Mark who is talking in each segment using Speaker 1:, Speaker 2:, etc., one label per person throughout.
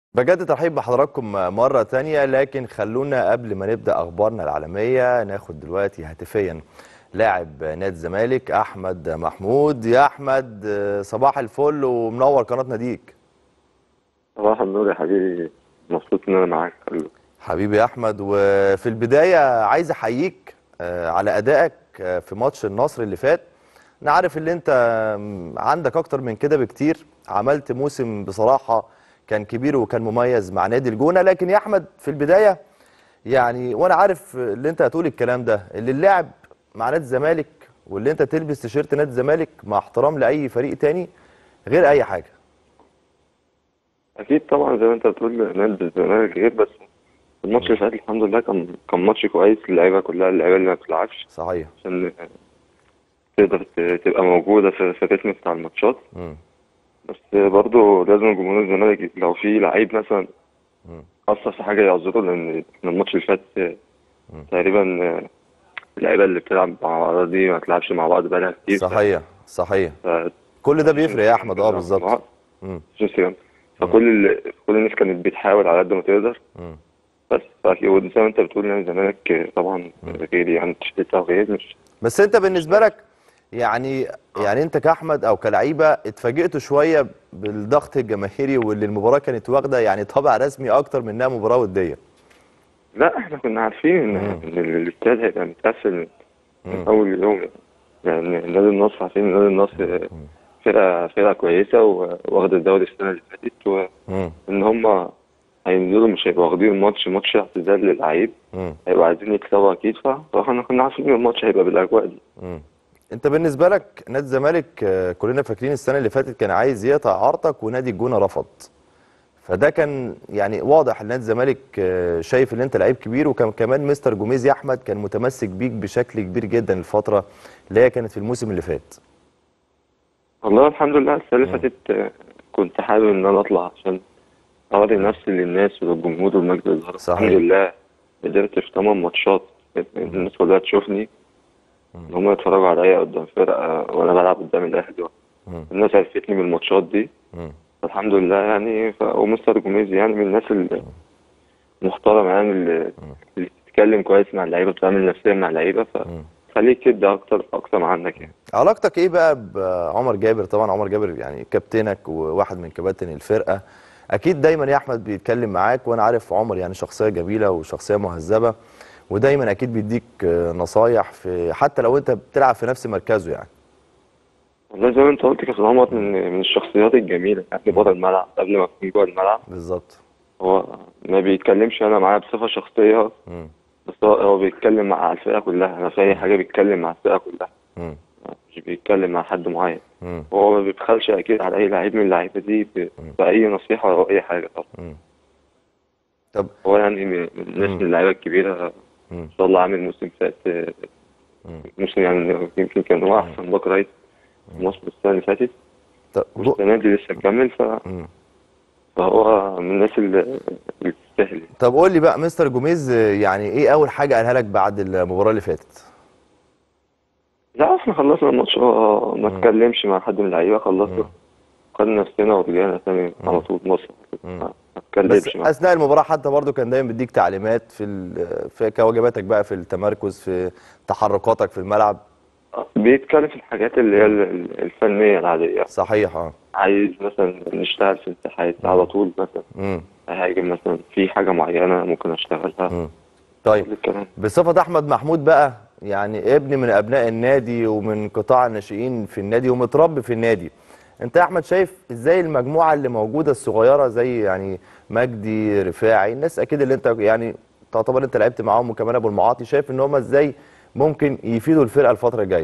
Speaker 1: بجد ترحيب بحضراتكم مرة تانية لكن خلونا قبل ما نبدأ أخبارنا العالمية ناخد دلوقتي هاتفيا لاعب نادي الزمالك أحمد محمود يا أحمد صباح الفل ومنور قناة ناديك
Speaker 2: صباح النور يا حبيبي مبسوط ان انا معاك
Speaker 1: حبيبي يا أحمد وفي البداية عايز أحييك على أدائك في ماتش النصر اللي فات أنا عارف إن أنت عندك أكتر من كده بكتير عملت موسم بصراحة كان كبير وكان مميز مع نادي الجونه لكن يا احمد في البدايه يعني وانا عارف اللي انت هتقول الكلام ده اللي اللعب مع نادي الزمالك واللي انت تلبس تيشيرت نادي الزمالك مع احترام لاي فريق تاني غير اي حاجه
Speaker 2: اكيد طبعا زي ما انت بتقول نادي الزمالك غير بس الماتش اللي فات الحمد لله كان كان ماتش كويس اللعيبه كلها اللعيبه اللي ما بتلعبش
Speaker 1: صحيح
Speaker 2: عشان تقدر تبقى موجوده في في الريتم بتاع الماتشات
Speaker 1: مم.
Speaker 2: بس برضه لازم جمهور الزمالك لو في لعيب مثلا
Speaker 1: مم.
Speaker 2: أثر في حاجة يعذره لأن إحنا الماتش اللي فات تقريبا اللعيبة اللي بتلعب مع بعض دي ما تلعبش مع بعض بقالها كتير
Speaker 1: صحيح صحيح
Speaker 2: ف...
Speaker 1: كل ده بيفرق يا احمد اه بالظبط مم.
Speaker 2: بالظبط فكل ال... كل الناس كانت بتحاول على قد ما تقدر
Speaker 1: مم.
Speaker 2: بس فأكيد زي ما أنت بتقول يعني الزمالك طبعا غير يعني التيشيرت غير مش
Speaker 1: بس انت بالنسبه لك يعني يعني انت كاحمد او كلعيبه اتفاجئتوا شويه بالضغط الجماهيري واللي المباراه كانت واخده يعني طابع رسمي اكتر منها مباراه وديه
Speaker 2: لا احنا كنا عارفين ان ان الاستاد هيبقى متقفل من, من اول يوم يعني نادي النصر عارفين ان نادي النصر فرقه فرقه كويسه واخده الدوري السنه اللي فاتت وان هم هينزلوا مش هيبقوا واخدين الماتش ماتش اعتزال للعيب هيبقوا عايزين يكسبوا اكيد فاحنا كنا عارفين ان الماتش هيبقى بالاجواء دي
Speaker 1: مم. انت بالنسبه لك نادي الزمالك كلنا فاكرين السنه اللي فاتت كان عايز يقطع عرضك ونادي الجونه رفض فده كان يعني واضح ان نادي الزمالك شايف ان انت لعيب كبير وكان كمان مستر جوميز يا احمد كان متمسك بيك بشكل كبير جدا الفتره اللي هي كانت في الموسم اللي فات
Speaker 2: والله الحمد لله السنه اللي فاتت كنت حابب ان انا اطلع عشان اوري نفسي للناس وللجمهور والمجد الاداره الحمد لله قدرت في 8 ماتشات الناس كلها تشوفني ان هم يتفرجوا عليا قدام فرقه وانا بلعب قدام الاهلي الناس عرفتني من الماتشات دي الحمد لله يعني ف... ومستر جوميز يعني من الناس المحترمه يعني اللي, اللي بتتكلم كويس مع اللعيبه بتعمل نفسيا مع اللعيبه فخليك تدي اكتر اكتر عنك يعني
Speaker 1: علاقتك ايه بقى بعمر جابر طبعا عمر جابر يعني كابتنك وواحد من كباتن الفرقه اكيد دايما يا احمد بيتكلم معاك وانا عارف عمر يعني شخصيه جميله وشخصيه مهذبه ودايما اكيد بيديك نصايح في حتى لو انت بتلعب في نفس مركزه يعني
Speaker 2: والله زي ما انت قلت كابتن عمر من من الشخصيات الجميله يعني بره الملعب قبل ما اكون جوه الملعب
Speaker 1: بالظبط
Speaker 2: هو ما بيتكلمش انا معاه بصفه شخصيه
Speaker 1: مم.
Speaker 2: بس هو, هو بيتكلم مع الفرقه كلها انا في اي حاجه بيتكلم مع الفرقه كلها
Speaker 1: مم.
Speaker 2: مش بيتكلم مع حد معين
Speaker 1: مم.
Speaker 2: هو ما بيبخلش اكيد على اي لعيب من اللعيبه دي ب... باي نصيحه او اي حاجه طبعا
Speaker 1: مم. طب
Speaker 2: هو يعني من الناس من اللعيبه الكبيره
Speaker 1: مم.
Speaker 2: ان شاء الله عامل موسم فات موسم يعني يمكن كان هو احسن باك رايت في مصر السنه اللي فاتت
Speaker 1: طب
Speaker 2: والسنه دي لسه مكمل ف...
Speaker 1: مم.
Speaker 2: فهو من الناس اللي اللي تستاهل
Speaker 1: طب قول لي بقى مستر جوميز يعني ايه اول حاجه قالها لك بعد المباراه اللي فاتت
Speaker 2: لا احنا خلصنا الماتش هو ما اتكلمش مع حد من اللعيبه خلصنا خدنا نفسنا ورجعنا تاني على طول مصر ما
Speaker 1: بس
Speaker 2: اتكلمش معاه
Speaker 1: اثناء المباراه حتى برضو كان دايما بيديك تعليمات في ال- في كواجباتك بقى في التمركز في تحركاتك في الملعب
Speaker 2: بيتكلم في الحاجات اللي هي ال- ال- الفنيه العاديه
Speaker 1: صحيح اه
Speaker 2: عايز مثلا نشتغل في التحيات على طول مثلا
Speaker 1: امم
Speaker 2: هاجم مثلا في حاجه معينه ممكن اشتغلها
Speaker 1: امم طيب
Speaker 2: كل الكلام
Speaker 1: بصفه احمد محمود بقى يعني ابن من ابناء النادي ومن قطاع الناشئين في النادي ومتربي في النادي انت يا احمد شايف ازاي المجموعه اللي موجوده الصغيره زي يعني مجدي رفاعي الناس اكيد اللي انت يعني تعتبر انت لعبت معاهم وكمان ابو المعاطي شايف ان هم ازاي ممكن يفيدوا الفرقه الفتره الجايه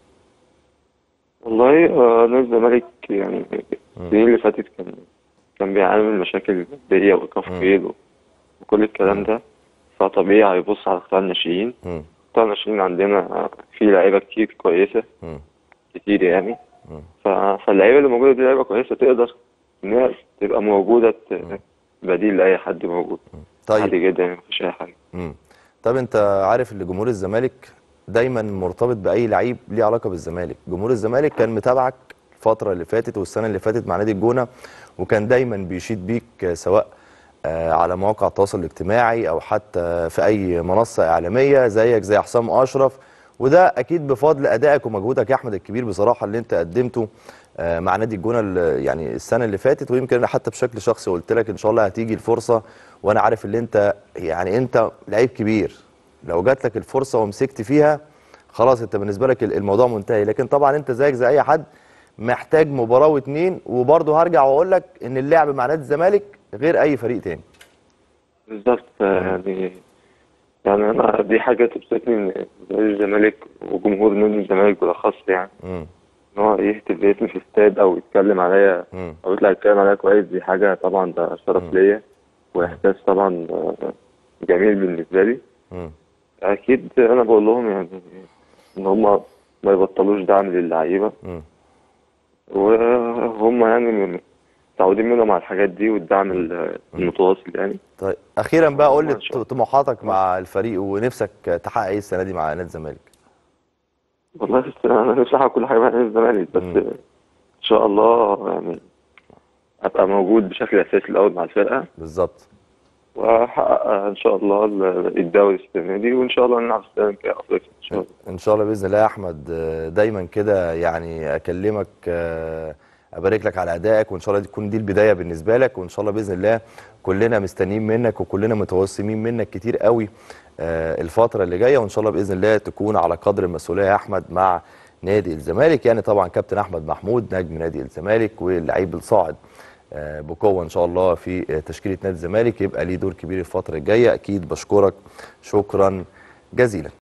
Speaker 2: والله آه، نادي الزمالك يعني السنين اللي فاتت كان كان بيعاني من مشاكل مادية وإيقاف قيد وكل الكلام ده فطبيعي هيبص على قطاع الناشئين
Speaker 1: امم
Speaker 2: قطاع الناشئين عندنا آه، في لعيبة كتير كويسة
Speaker 1: امم
Speaker 2: كتير يعني
Speaker 1: مم.
Speaker 2: ف- فاللعيبة اللي موجودة دي لعيبة كويسة تقدر إن هي تبقى موجودة ت- بديل لأي حد موجود
Speaker 1: طيب
Speaker 2: عادي جدا يعني مفيش أي حاجة
Speaker 1: امم طب انت عارف ان جمهور الزمالك دايما مرتبط باي لعيب ليه علاقه بالزمالك جمهور الزمالك كان متابعك الفتره اللي فاتت والسنه اللي فاتت مع نادي الجونه وكان دايما بيشيد بيك سواء آه، على مواقع التواصل الاجتماعي او حتى في اي منصه اعلاميه زيك زي حسام اشرف وده اكيد بفضل ادائك ومجهودك يا احمد الكبير بصراحه اللي انت قدمته آه، مع نادي الجونه ال- يعني السنه اللي فاتت ويمكن انا حتى بشكل شخصي قلت لك ان شاء الله هتيجي الفرصه وانا عارف ان انت يعني انت لعيب كبير لو جات لك الفرصه ومسكت فيها خلاص انت بالنسبه لك الموضوع منتهي لكن طبعا انت زيك زي اي حد محتاج مباراه واتنين وبرضه هرجع واقول لك ان اللعب مع نادي الزمالك غير اي فريق تاني
Speaker 2: بالظبط يعني يعني انا دي حاجه تبسطني ان نادي الزمالك وجمهور نادي الزمالك بالاخص يعني
Speaker 1: امم
Speaker 2: ان هو يهتف باسمي في استاد او يتكلم عليا
Speaker 1: امم
Speaker 2: او يطلع يتكلم عليا كويس دي حاجه طبعا ده شرف ليا واحساس طبعا آه، جميل بالنسبه لي
Speaker 1: امم
Speaker 2: اكيد انا بقول لهم يعني ان هم ما يبطلوش دعم للعيبه
Speaker 1: امم
Speaker 2: وهم يعني متعودين منهم على الحاجات دي والدعم ال- المتواصل يعني
Speaker 1: طيب اخيرا بقى قول لي
Speaker 2: إن شاء الله.
Speaker 1: طموحاتك مع الفريق ونفسك تحقق ايه السنه دي مع نادي الزمالك
Speaker 2: والله بس انا نفسي احقق كل حاجه مع نادي الزمالك بس
Speaker 1: مم.
Speaker 2: ان شاء الله يعني ابقى موجود بشكل اساسي الاول مع الفرقه
Speaker 1: بالظبط
Speaker 2: واحقق ان شاء الله ال- الدوري السنه دي وان شاء الله نلعب السنه الجايه افريقيا ان شاء الله
Speaker 1: ان شاء الله باذن الله يا احمد آه، دايما كده يعني اكلمك آه، ابارك لك على ادائك وان شاء الله تكون دي البدايه بالنسبه لك وان شاء الله باذن الله كلنا مستنيين منك وكلنا متوسمين منك كتير قوي آه، الفتره اللي جايه وان شاء الله باذن الله تكون على قدر المسؤوليه يا احمد مع نادي الزمالك يعني طبعا كابتن احمد محمود نجم نادي الزمالك واللعيب الصاعد آه، بقوه ان شاء الله في آه، تشكيله نادي الزمالك يبقى ليه دور كبير الفتره الجايه اكيد بشكرك شكرا جزيلا